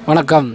வணக்கம்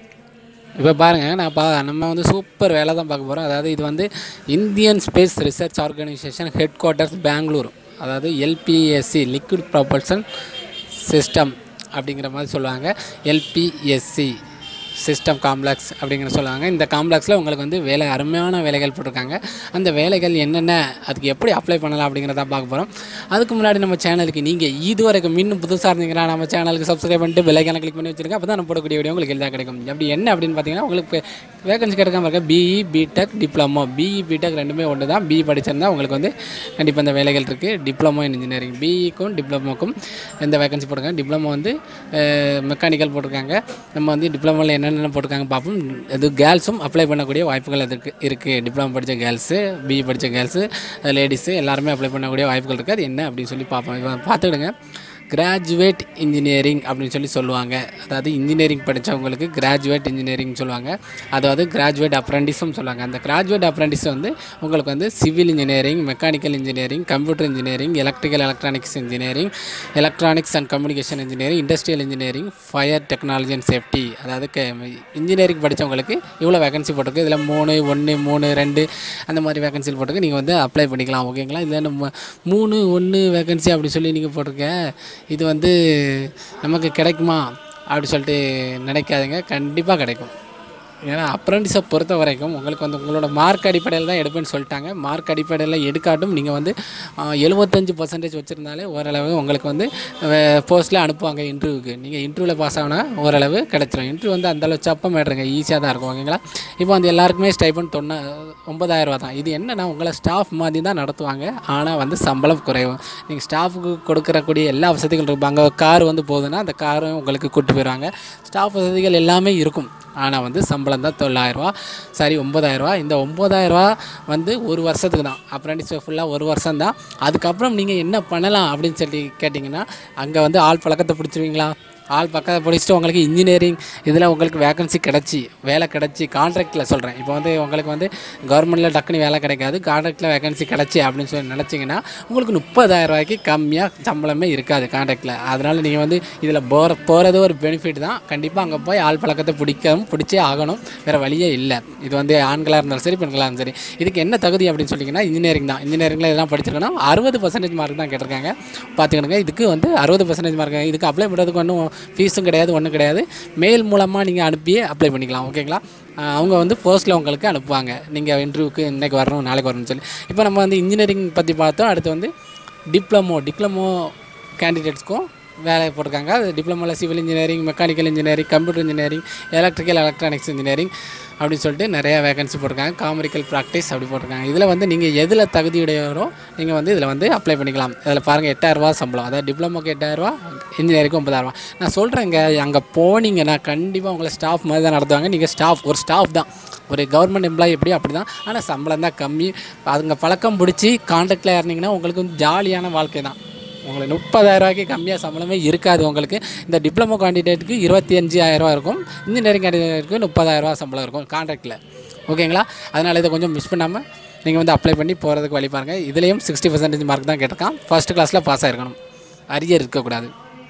இப்போ பாருங்கள் நான் பா நம்ம வந்து சூப்பர் வேலை தான் பார்க்க போகிறோம் அதாவது இது வந்து Indian space research organisation headquarters Bangalore அதாவது எல்பிஎஸ்சி லிக்விட் ப்ரொபல்சன் சிஸ்டம் அப்படிங்கிற மாதிரி சொல்லுவாங்க எல்பிஎஸ்சி சிஸ்டம் காம்ப்ளெக்ஸ் அப்படிங்கிற சொல்லுவாங்க இந்த காம்ப்ளெக்ஸில் உங்களுக்கு வந்து வேலை அருமையான வேலைகள் போட்டிருக்காங்க அந்த வேலைகள் என்னென்ன அதுக்கு எப்படி அப்ளை பண்ணலாம் அப்படிங்கிறத பார்க்க போகிறோம் அதுக்கு முன்னாடி நம்ம சேனலுக்கு நீங்கள் இதுவரைக்கும் இன்னும் புதுசாக இருந்தீங்கன்னா நம்ம சேனலுக்கு சப்ஸ்கிரைப் பண்ணிட்டு பெல்லைக்கான கிளிக் பண்ணி வச்சிருங்க அப்போ தான் நம்ம போடக்கூடிய வீடியோ உங்களுக்கு எளிதாக கிடைக்கும் அப்படி என்ன அப்படின்னு பார்த்தீங்கன்னா உங்களுக்கு வேகன்சி கிடைக்காம இருக்க BE BTech diploma BE BTech ரெண்டுமே ஒன்று தான் பிஇ படிச்சிருந்தா உங்களுக்கு வந்து கண்டிப்பாக இந்த வேலைகள் இருக்குது டிப்ளமோ இன் இன்ஜினியரிங் பிஇக்கும் டிப்ளமோக்கும் இந்த வேகன்சி போட்டிருக்காங்க டிப்ளமோ வந்து மெக்கானிக்கல் போட்டிருக்காங்க நம்ம வந்து டிப்ளமோவில் என்னென்ன போட்டிருக்காங்க பார்ப்போம் இது கேர்ள்ஸும் அப்ளை பண்ணக்கூடிய வாய்ப்புகள் அதுக்கு இருக்குது டிப்ளமோ படித்த கேர்ள்ஸு பிஇ படித்த கேர்ள்ஸு லேடிஸு எல்லாருமே அப்ளை பண்ணக்கூடிய வாய்ப்புகள் இருக்குது அது என்ன அப்படின்னு சொல்லி பார்ப்போம் இப்போ பார்த்துக்கிடுங்க கிராஜுவேட் இன்ஜினியரிங் அப்படின்னு சொல்லி சொல்லுவாங்க அதாவது இன்ஜினியரிங் படித்தவங்களுக்கு கிராஜுவேட் இன்ஜினியரிங் சொல்லுவாங்க அதாவது கிராஜுவேட் அப்ரெண்டிஸும் சொல்லுவாங்க அந்த கிராஜுவேட் அப்ரெண்டிஸ் வந்து உங்களுக்கு வந்து civil engineering mechanical engineering computer engineering electrical electronics engineering electronics and communication engineering industrial engineering fire technology and safety அதாவது இன்ஜினியரிங் படித்தவங்களுக்கு இவ்வளோ வேகன்சி போட்டிருக்கு இதில் மூணு ஒன்று மூணு ரெண்டு அந்த மாதிரி வேகன்சியில் போட்டிருக்கு நீங்கள் வந்து அப்ளை பண்ணிக்கலாம் ஓகேங்களா இதில் நம்ம மூணு ஒன்று வேகன்சி அப்படி சொல்லி நீங்கள் போட்டிருக்க இது வந்து நமக்கு கிடைக்குமா அப்படி சொல்லிட்டு நினைக்காதீங்க கண்டிப்பாக கிடைக்கும் ஏன்னா அப்ரெண்டிஸை பொறுத்த வரைக்கும் உங்களுக்கு வந்து உங்களோட மார்க் அடிப்படையில் தான் எடுப்பேன்னு சொல்லிட்டாங்க மார்க் அடிப்படையில் எடுக்காட்டும் நீங்கள் வந்து எழுபத்தஞ்சு பர்சன்டேஜ் வச்சுருந்தாலே ஓரளவு உங்களுக்கு வந்து போஸ்ட்டில் அனுப்புவாங்க இன்டர்வியூக்கு நீங்கள் இன்டர்வியூவில் பாஸ் ஆகினா ஓரளவு கிடச்சிரும் இன்டர்வியூ வந்து அந்தளவு சப்பம் மேட்ருங்க ஈஸியாக தான் இருக்கும் ஓகேங்களா இப்போ வந்து எல்லாருக்குமே ஸ்டைபன் தொண்ணூ ஒன்பதாயிரரூவா தான் இது என்னன்னா உங்களை ஸ்டாஃப் மாதிரி தான் நடத்துவாங்க ஆனால் வந்து சம்பளம் குறையும் நீங்கள் ஸ்டாஃபுக்கு கொடுக்கறக்கூடிய எல்லா வசதிகளும் இருக்கும் அங்கே கார் வந்து போகுதுன்னா அந்த காரும் உங்களுக்கு கூப்பிட்டு போயிடுவாங்க ஸ்டாஃப் வசதிகள் எல்லாமே இருக்கும் ஆனால் வந்து சம்பளம் தான் தொள்ளாயிரரூவா சாரி ஒம்பதாயிரரூவா இந்த ஒம்பதாயிரரூவா வந்து ஒரு வருஷத்துக்கு தான் அப்ரெண்டிஸ் ஃபுல்லாக ஒரு வருஷம் தான் அதுக்கப்புறம் நீங்கள் என்ன பண்ணலாம் அப்படின்னு சொல்லி கேட்டிங்கன்னா அங்கே வந்து ஆள் பழக்கத்தை பிடிச்சிருவீங்களா ஆள் பக்கத்தை பிடிச்சிட்டு உங்களுக்கு இன்ஜினியரிங் இதில் உங்களுக்கு வேகன்சி கிடச்சி வேலை கிடச்சி கான்ட்ராக்டில் சொல்கிறேன் இப்போ வந்து உங்களுக்கு வந்து கவர்மெண்ட்டில் டக்குனு வேலை கிடைக்காது கான்ட்ராக்டில் வேகன்சி கிடச்சி அப்படின்னு சொல்லி நினச்சிங்கன்னா உங்களுக்கு முப்பதாயிரம் ரூபாய்க்கு கம்மியாக சம்பளமே இருக்காது கான்ட்ராக்டில் அதனால் நீங்கள் வந்து இதில் போகிற போகிறது ஒரு பெனிஃபிட் தான் கண்டிப்பாக அங்கே போய் ஆள் பழக்கத்தை பிடிக்கவும் பிடிச்சே ஆகணும் வேறு வழியே இல்லை இது வந்து ஆண்களாக இருந்தாலும் சரி பெண்களாக இருந்தாலும் சரி இதுக்கு என்ன தகுதி அப்படின்னு சொல்லிங்கன்னா இன்ஜினியரிங் தான் இன்ஜினியரிங்கில் இதெல்லாம் படிச்சிருக்கணும் அறுபது பர்சன்டேஜ் மார்க் தான் கேட்டிருக்காங்க பார்த்துக்கிடுங்க இதுக்கு வந்து அறுபது பர்சன்டேஜ் மார்க் இதுக்கு அப்ளை பண்ணுறதுக்கு ஒன்றும் ஃபீஸும் கிடையாது ஒன்றும் கிடையாது மெயில் மூலமாக நீங்கள் அனுப்பியே அப்ளை பண்ணிக்கலாம் ஓகேங்களா ஆஹ் அவங்க வந்து போஸ்ட்டில் உங்களுக்கு அனுப்புவாங்க நீங்கள் இன்டர்வியூக்கு இன்றைக்கி வரணும் நாளைக்கு வரணும்னு சொல்லி இப்போ நம்ம வந்து இன்ஜினியரிங் பற்றி பார்த்தோம் அடுத்து வந்து டிப்ளமோ டிப்ளமோ கேண்டிடேட்ஸ்க்கும் வேலை போட்டிருக்காங்க அது டிப்ளமோவில் civil engineering mechanical engineering computer engineering electrical electronics engineering அப்படின்னு சொல்லிட்டு நிறைய வேகன்சி போட்டிருக்காங்க காமரிக்கல் ப்ராக்டிஸ் அப்படி போட்டிருக்காங்க இதில் வந்து நீங்கள் எதில் தகுதியுடையவரோ நீங்கள் வந்து இதில் வந்து அப்ளை பண்ணிக்கலாம் இதில் பாருங்கள் எட்டாயிரரூவா சம்பளம் அதாவது டிப்ளமோக்கு எட்டாயிரரூவா இன்ஜினியரிங்க்கு ஒன்பதாயிரரூவா நான் சொல்கிறேங்க அங்கே போனீங்கன்னா கண்டிப்பாக உங்களை ஸ்டாஃப் மாதிரி தான் நடத்துவாங்க நீங்கள் ஸ்டாஃப் ஒரு ஸ்டாஃப் தான் ஒரு கவர்மெண்ட் எம்ப்ளாயி எப்படி அப்படி தான் ஆனால் சம்பளம் தான் கம்மி அதுங்க பழக்கம் பிடிச்சி கான்ட்ராக்டில் இருந்தீங்கன்னா உங்களுக்கு வந்து ஜாலியான வாழ்க்கை தான் உங்களுக்கு முப்பதாயிரரூவாய்க்கு கம்மியாக சம்பளமே இருக்காது உங்களுக்கு இந்த டிப்ளமோ கேண்டிடேட்டுக்கு இருபத்தி அஞ்சு ஆயிரரூவா இருக்கும் இன்ஜினியரிங் கேண்டிடேட்டுக்கு முப்பதாயிரரூவா சம்பளம் இருக்கும் கான்ட்ராக்டில் ஓகேங்களா அதனால் இதை கொஞ்சம் மிஸ் பண்ணாமல் நீங்கள் வந்து அப்ளை பண்ணி போகிறதுக்கு வழி பாருங்கள் இதுலேயும் சிக்ஸ்டி பர்சன்டேஜ் மார்க் தான் கேட்டிருக்கான் ஃபஸ்ட் கிளாஸில் பாஸ் ஆகிருக்கணும் அரியர் இருக்கக்கூடாது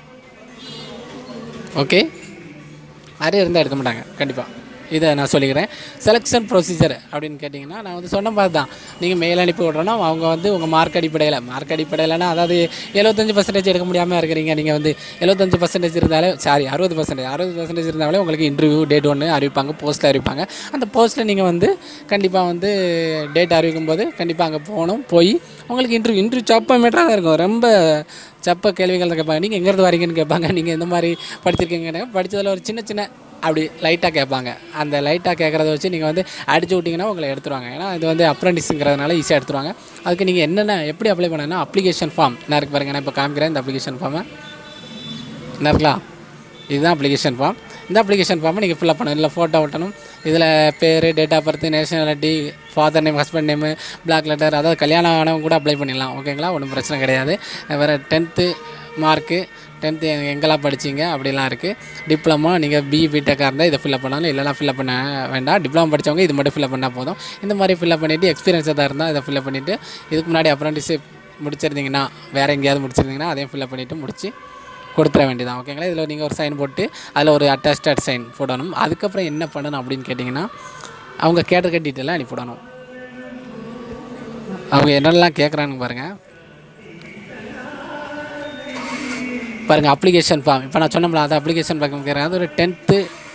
ஓகே அரியர் இருந்தால் எடுக்க மாட்டாங்க கண்டிப்பாக இதை நான் சொல்லிக்கிறேன் செலெக்ஷன் ப்ரொசீஜர் அப்படின்னு கேட்டிங்கன்னா நான் வந்து சொன்ன மாதிரி தான் நீங்கள் மெயில் அனுப்பி விட்றோன்னா அவங்க வந்து உங்கள் மார்க் அடிப்படையில் மார்க் அடிப்படையிலனா அதாவது எழுபத்தஞ்சு பர்சன்டேஜ் எடுக்க முடியாமல் இருக்கிறீங்க நீங்கள் வந்து எழுபத்தஞ்சு பர்சன்டேஜ் இருந்தாலே சாரி அறுபது பர்சன்டேஜ் அறுபது பர்சன்டேஜ் இருந்தாலே உங்களுக்கு இன்டர்வியூ டேட் ஒன்று அறிவிப்பாங்க போஸ்ட்டில் அறிவிப்பாங்க அந்த போஸ்ட்டில் நீங்கள் வந்து கண்டிப்பாக வந்து டேட் அறிவிக்கும் போது கண்டிப்பாக அங்கே போகணும் போய் உங்களுக்கு இன்டர்வியூ இன்டர்வியூ சப்ப மீட்டராக தான் இருக்கும் ரொம்ப சப்ப கேள்விகள் தான் கேட்பாங்க நீங்கள் எங்கேருந்து வரீங்கன்னு கேட்பாங்க நீங்கள் எந்த மாதிரி படிச்சிருக்கீங்கன்னு படித்ததில் ஒரு சின்ன சின்ன அப்படி லைட்டாக கேட்பாங்க அந்த லைட்டாக கேட்குறத வச்சு நீங்கள் வந்து அடிச்சு விட்டிங்கன்னா உங்களை எடுத்துருவாங்க ஏன்னா இது வந்து அப்ரெண்டிஸுங்கிறதுனால ஈஸியாக எடுத்துருவாங்க அதுக்கு நீங்கள் என்னென்ன எப்படி அப்ளை பண்ணனா அப்ளிகேஷன் ஃபார்ம் என்ன இருக்கு பாருங்க நான் இப்போ காமிக்கிறேன் இந்த அப்ளிகேஷன் ஃபார்மை என்ன இருக்கலாம் இதுதான் அப்ளிகேஷன் ஃபார்ம் இந்த அப்ளிகேஷன் ஃபார்மை நீங்கள் ஃபில்அப் பண்ணணும் இல்லை ஃபோட்டோ ஒட்டணும் இதில் பேர் date of birth nationality father name husband name block letter அதாவது கல்யாணம் ஆனவங்க கூட அப்ளை பண்ணிடலாம் ஓகேங்களா ஒன்றும் பிரச்சனை கிடையாது வேறு டென்த்து மார்க்கு டென்த்து எங்கெல்லாம் படிச்சீங்க அப்படிலாம் இருக்குது டிப்ளமோ நீங்கள் பிஇ பிடெக்காக இருந்தால் இதை ஃபில்அப் பண்ணாலும் இல்லைனா ஃபில்அப் பண்ண வேண்டாம் டிப்ளமோ படித்தவங்க இது மட்டும் ஃபில்அப் பண்ணால் போதும் இந்த மாதிரி ஃபில்அப் பண்ணிவிட்டு எக்ஸ்பீரியன்ஸ் எதாவது இருந்தால் இதை ஃபில்அப் பண்ணிவிட்டு இதுக்கு முன்னாடி அப்ரெண்டிஸிப் முடிச்சிருந்தீங்கன்னா வேறு எங்கேயாவது முடிச்சிருந்தீங்கன்னா அதையும் ஃபில்அப் பண்ணிவிட்டு முடிச்சு கொடுத்துட வேண்டியதான் ஓகேங்களா இதில் நீங்கள் ஒரு சைன் போட்டு அதில் ஒரு அட்டாஸ்டட் சைன் போடணும் அதுக்கப்புறம் என்ன பண்ணணும் அப்படின்னு கேட்டிங்கன்னா அவங்க கேட்டிருக்க டீட்டெயிலாக அனுப்பிவிடணும் அவங்க என்னெல்லாம் கேட்குறான்னு பாருங்கள் பாருங்கள் அப்ளிகேஷன் ஃபார்ம் இப்போ நான் சொன்னோம்ல அது அப்ளிகேஷன் ஃபார்ம் கேட்குறாங்க அது ஒரு டென்த்து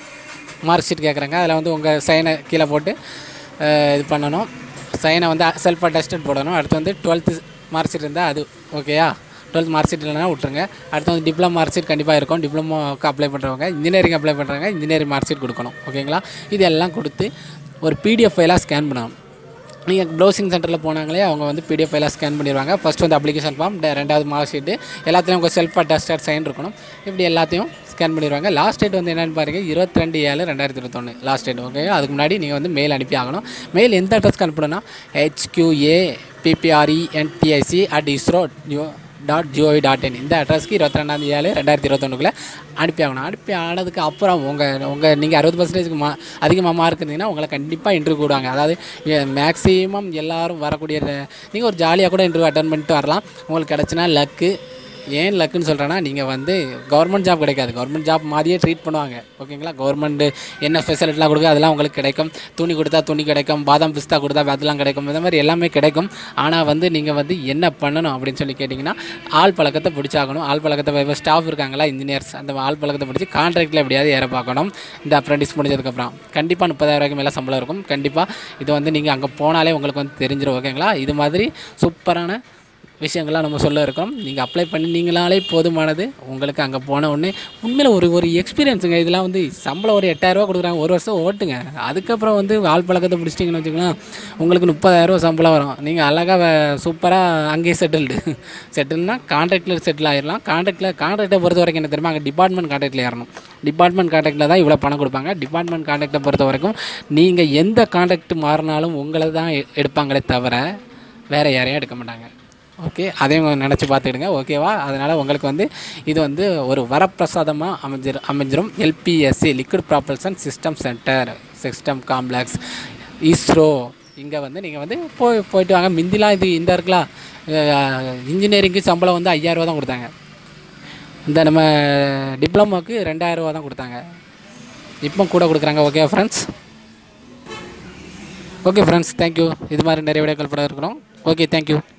மார்க் ஷீட் கேட்குறாங்க அதில் வந்து உங்கள் சைனை கீழே போட்டு அஹ், இது பண்ணணும் சைனை வந்து செல்ஃப் அட்டஸ்டட் போடணும் அடுத்து வந்து டுவெல்த்து மார்க் ஷீட் இருந்தால் அது ஓகேயா டுவெல்த் மார்க் ஷீட் இல்லைனா விட்ருங்க அடுத்து வந்து டிப்ளமோ மார்க் ஷீட் கண்டிப்பாக இருக்கும் டிப்ளமோக்கு அப்ளை பண்ணுறவங்க இன்ஜினியரிங் அப்ளை பண்ணுறவங்க இன்ஜினியரிங் மார்க் ஷீட் கொடுக்கணும் ஓகேங்களா இது எல்லாம் கொடுத்து ஒரு பிடிஎஃப் ஃபைலாக ஸ்கேன் பண்ணணும் நீங்கள் ப்ரௌசிங் சென்டரில் போனாங்களே அவங்க வந்து பிடிஎஃப் ஃபைலாக ஸ்கேன் பண்ணிடுவாங்க ஃபர்ஸ்ட் வந்து அப்ளிகேஷன் ஃபார்ம் ரெண்டாவது மார்க் ஷீட்டு எல்லாத்துலேயும் உங்கள் செல்ஃப் அட்டஸ்டட் சைன் இருக்கணும் இப்படி எல்லாத்தையும் ஸ்கேன் பண்ணிடுவாங்க லாஸ்ட் டேட் வந்து என்னென்னு பாருங்கள் இருபத்தி ரெண்டு ஏழு ரெண்டாயிரத்தி இருபத்தொன்று லாஸ்ட் டேட் ஓகே அதுக்கு முன்னாடி நீங்கள் வந்து மெயில் அனுப்பி ஆகணும் மெயில் எந்த அட்ரஸ்க்கு அனுப்பணும்னா HQA PPRE NTIC at ISRO dot GOV dot in இந்த அட்ரஸ்க்கு இருபத்தி ரெண்டாம் ஏழு ரெண்டாயிரத்தி இருபத்தொன்னுக்குள்ளே அனுப்பி ஆகணும் அனுப்பி ஆனதுக்கு அப்புறம் உங்கள் உங்கள் நீங்கள் அறுபது பர்சன்டேஜ்க்கு மா அதிகமாக மார்க் இருந்தீங்கன்னா உங்களை கண்டிப்பாக இன்டர்வியூ கூடுவாங்க அதாவது மேக்ஸிமம் எல்லாரும் வரக்கூடிய நீங்கள் ஒரு ஜாலியாக கூட இன்டர்வியூ அட்டன் பண்ணிட்டு வரலாம் உங்களுக்கு கிடச்சினா லக்கு ஏன் லக்குன்னு சொல்கிறேன்னா நீங்கள் வந்து கவர்மெண்ட் ஜாப் கிடைக்காது கவர்மெண்ட் ஜாப் மாதிரியே ட்ரீட் பண்ணுவாங்க ஓகேங்களா கவர்மெண்ட்டு என்ன ஃபெசிலிட்டிலாம் கொடுக்க அதெல்லாம் உங்களுக்கு கிடைக்கும் துணி கொடுத்தா துணி கிடைக்கும் பாதாம் பிஸ்தா கொடுத்தா அதெல்லாம் கிடைக்கும் இந்த மாதிரி எல்லாமே கிடைக்கும் ஆனால் வந்து நீங்கள் வந்து என்ன பண்ணணும் அப்படின்னு சொல்லி கேட்டிங்கன்னா ஆள் பழக்கத்தை பிடிச்சாகணும் ஆள் பழக்கத்தை இப்போ ஸ்டாஃப் இருக்காங்களா இன்ஜினியர்ஸ் அந்த ஆள் பழக்கத்தை பிடிச்சி கான்ட்ராக்டில் எப்படியாவது ஏற பார்க்கணும் இந்த அப்ரெண்டிஸ் முடிஞ்சதுக்கப்புறம் கண்டிப்பாக முப்பதாயிரம் ரூபாய்க்கு மேலே சம்பளம் இருக்கும் கண்டிப்பாக இது வந்து நீங்கள் அங்கே போனாலே உங்களுக்கு வந்து தெரிஞ்சிடும் ஓகேங்களா இது மாதிரி சூப்பரான விஷயங்கள்லாம் நம்ம சொல்ல இருக்கோம் நீங்கள் அப்ளை பண்ணி நீங்களாலே போதுமானது உங்களுக்கு அங்கே போன உடனே உண்மையில் ஒரு ஒரு எக்ஸ்பீரியன்ஸுங்க இதெல்லாம் வந்து சம்பளம் ஒரு எட்டாயிரரூவா கொடுக்குறாங்க ஒரு வருஷம் ஓட்டுங்க அதுக்கப்புறம் வந்து ஆள் பழக்கத்தை பிடிச்சிட்டிங்கன்னு வச்சுக்கலாம் உங்களுக்கு முப்பதாயிரரூவா சம்பளம் வரும் நீங்கள் அழகாக சூப்பராக அங்கேயே செட்டில்டு செட்டில்னா கான்ட்ராக்டில் செட்டில் ஆயிடலாம் கான்ட்ராக்டில் கான்ட்ராக்டை பொறுத்த வரைக்கும் என்ன தெரியுமா அங்கே டிபார்ட்மெண்ட் கான்ட்ராக்டில் ஏறணும் டிபார்ட்மெண்ட் கான்ட்ராக்டில் தான் இவ்வளோ பணம் கொடுப்பாங்க டிபார்ட்மெண்ட் கான்ட்ராக்டை பொறுத்த வரைக்கும் நீங்கள் எந்த கான்ட்ராக்ட் மாறினாலும் உங்களை தான் எ- எடுப்பாங்களே தவிர வேறு யாரையும் எடுக்க மாட்டாங்க ஓகே அதையும் நினச்சி பார்த்துக்கிடுங்க ஓகேவா அதனால் உங்களுக்கு வந்து இது வந்து ஒரு வரப்பிரசாதமாக அமைஞ்சிரு அமைஞ்சிரும் LPSC liquid propulsion system centre system complex ISRO இங்கே வந்து நீங்கள் வந்து போய் போயிட்டு வாங்க மிந்திலாம் இது இந்த இருக்கலாம் இன்ஜினியரிங்க்கு சம்பளம் வந்து ஐயாயிரரூவா தான் கொடுத்தாங்க இந்த நம்ம டிப்ளமோக்கு ரெண்டாயிரரூவா தான் கொடுத்தாங்க இப்போ கூட கொடுக்குறாங்க okay friends okay friends thank you இது மாதிரி நிறைய விடைகள் படம் இருக்கிறோம் ஓகே தேங்க்யூ